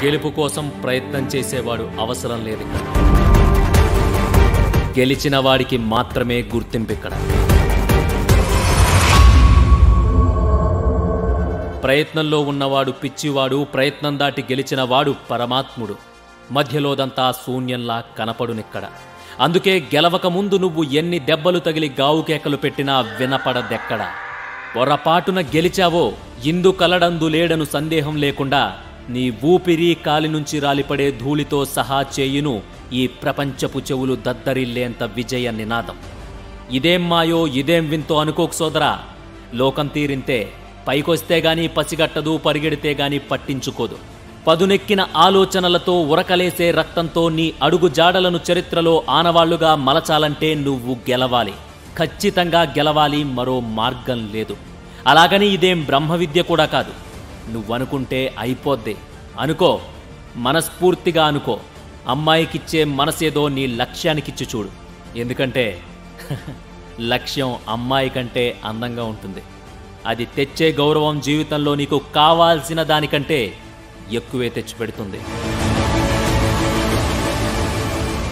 గెలుపు కోసం ప్రయత్నం చేసేవాడు అవసరం లేదు ఇక్కడ గెలిచిన వాడికి మాత్రమే గుర్తింపు ఇక్కడ ప్రయత్నంలో ఉన్నవాడు పిచ్చివాడు ప్రయత్నం దాటి గెలిచిన వాడు పరమాత్ముడు మధ్యలోదంతా శూన్యంలా కనపడునిక్కడ అందుకే గెలవక ముందు నువ్వు ఎన్ని దెబ్బలు తగిలి గావు కేకలు పెట్టినా వినపడదెక్కడ పొరపాటున గెలిచావో ఇందు కలడందు లేడను సందేహం లేకుండా నీ ఊపిరి కాలి నుంచి రాలిపడే ధూళితో సహా చేయును ఈ ప్రపంచపు చెవులు దద్దరిల్లేంత విజయ నినాదం ఇదేం మాయో ఇదేం వింతో అనుకోకు సోదరా లోకం తీరింతే పైకొస్తే గాని పసిగట్టదు పరిగెడితే గాని పట్టించుకోదు పదునెక్కిన ఆలోచనలతో ఉరకలేసే రక్తంతో నీ అడుగు జాడలను చరిత్రలో ఆనవాళ్లుగా మలచాలంటే నువ్వు గెలవాలి ఖచ్చితంగా గెలవాలి మరో మార్గం లేదు అలాగని ఇదేం బ్రహ్మ విద్య కూడా కాదు నువ్వనుకుంటే అయిపోద్ది అనుకో మనస్ఫూర్తిగా అనుకో అమ్మాయికిచ్చే మనసేదో నీ లక్ష్యానికిచ్చి చూడు ఎందుకంటే లక్ష్యం అమ్మాయి కంటే అందంగా ఉంటుంది అది తెచ్చే గౌరవం జీవితంలో నీకు కావాల్సిన దానికంటే ఎక్కువే తెచ్చిపెడుతుంది